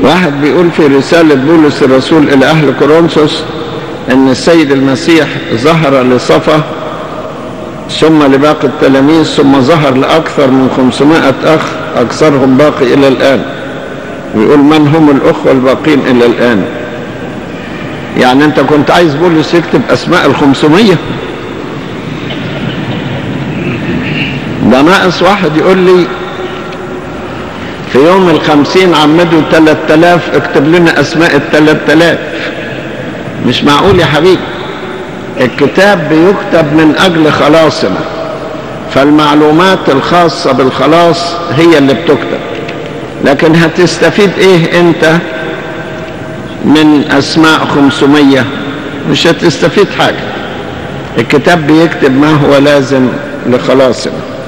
واحد بيقول في رسالة بولس الرسول إلى أهل كورنثوس أن السيد المسيح ظهر لصفا ثم لباقي التلاميذ ثم ظهر لأكثر من 500 أخ أكثرهم باقي إلى الآن ويقول من هم الأخوة الباقين إلى الآن يعني أنت كنت عايز بولس يكتب أسماء الخمسمية ده ناقص واحد يقول لي في يوم الخمسين عمدوا تلات تلاف اكتب لنا أسماء التلات تلاف مش معقول يا حبيبي الكتاب بيكتب من أجل خلاصنا فالمعلومات الخاصة بالخلاص هي اللي بتكتب لكن هتستفيد ايه انت من اسماء خمسمية مش هتستفيد حاجة الكتاب بيكتب ما هو لازم لخلاصنا